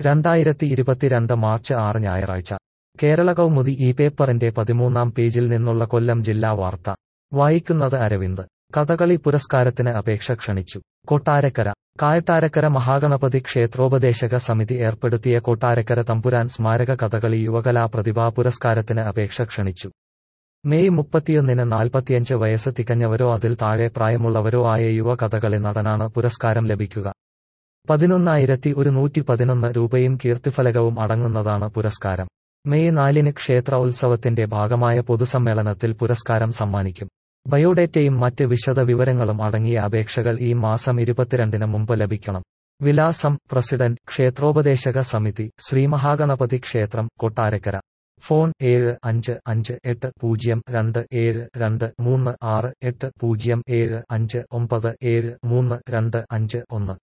രണ്ടായിരത്തി ഇരുപത്തിരണ്ട് മാർച്ച് ആറ് ഞായറാഴ്ച കേരള കൗമുദി ഈ പേപ്പറിന്റെ പതിമൂന്നാം പേജിൽ നിന്നുള്ള കൊല്ലം ജില്ലാ വാർത്ത വായിക്കുന്നത് അരവിന്ദ് കഥകളി പുരസ്കാരത്തിന് അപേക്ഷ ക്ഷണിച്ചു കൊട്ടാരക്കര കായട്ടാരക്കര മഹാഗണപതി ക്ഷേത്രോപദേശക സമിതി ഏർപ്പെടുത്തിയ കൊട്ടാരക്കര തമ്പുരാൻ സ്മാരക കഥകളി യുവകലാ പ്രതിഭാ പുരസ്കാരത്തിന് അപേക്ഷ ക്ഷണിച്ചു മെയ് മുപ്പത്തിയൊന്നിന് നാൽപ്പത്തിയഞ്ച് വയസ്സ് തികഞ്ഞവരോ അതിൽ താഴെ പ്രായമുള്ളവരോ ആയ യുവ കഥകളി നടനാണ് പുരസ്കാരം ലഭിക്കുക പതിനൊന്നായിരത്തി ഒരുന്നൂറ്റി പതിനൊന്ന് രൂപയും കീർത്തിഫലകവും അടങ്ങുന്നതാണ് പുരസ്കാരം മെയ് നാലിന് ക്ഷേത്ര ഉത്സവത്തിന്റെ ഭാഗമായ പൊതുസമ്മേളനത്തിൽ പുരസ്കാരം സമ്മാനിക്കും ബയോഡേറ്റയും മറ്റ് വിശദ വിവരങ്ങളും അടങ്ങിയ അപേക്ഷകൾ ഈ മാസം ഇരുപത്തിരണ്ടിന് മുമ്പ് ലഭിക്കണം വിലാസം പ്രസിഡന്റ് ക്ഷേത്രോപദേശക സമിതി ശ്രീമഹാഗണപതി ക്ഷേത്രം കൊട്ടാരക്കര ഫോൺ ഏഴ് അഞ്ച് അഞ്ച് എട്ട് പൂജ്യം രണ്ട് ഏഴ് രണ്ട് മൂന്ന് ആറ് എട്ട് പൂജ്യം ഏഴ് അഞ്ച് ഒമ്പത് ഏഴ് മൂന്ന് രണ്ട് അഞ്ച് ഒന്ന്